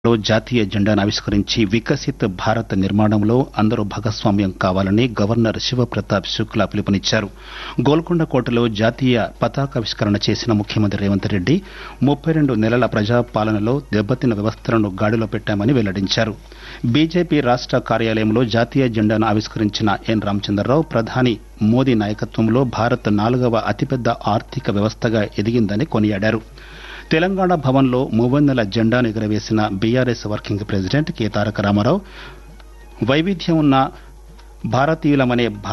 లో జాతీయ జెండాను ఆవిష్కరించి వికసిత్ భారత్ నిర్మాణంలో అందరూ భాగస్వామ్యం కావాలని గవర్నర్ శివప్రతాప్ శుక్లా పిలుపునిచ్చారు గోల్కొండ కోటలో జాతీయ పతాకావిష్కరణ చేసిన ముఖ్యమంత్రి రేవంత్ రెడ్డి ముప్పై రెండు నెలల ప్రజాపాలనలో దెబ్బతిన్న వ్యవస్థలను గాడిలో పెట్టామని వెల్లడించారు బీజేపీ రాష్ట కార్యాలయంలో జాతీయ జెండాను ఆవిష్కరించిన ఎన్ రామచంద్రరావు ప్రధాని మోదీ నాయకత్వంలో భారత్ నాలుగవ అతిపెద్ద ఆర్థిక వ్యవస్థగా ఎదిగిందని కొనియాడారు తెలంగాణ భవన్లో మూవన్నెల జెండాను ఎగురవేసిన BRS working president K Taraka Ramarao వైవిధ్యం ఉన్న భారతీయులమనే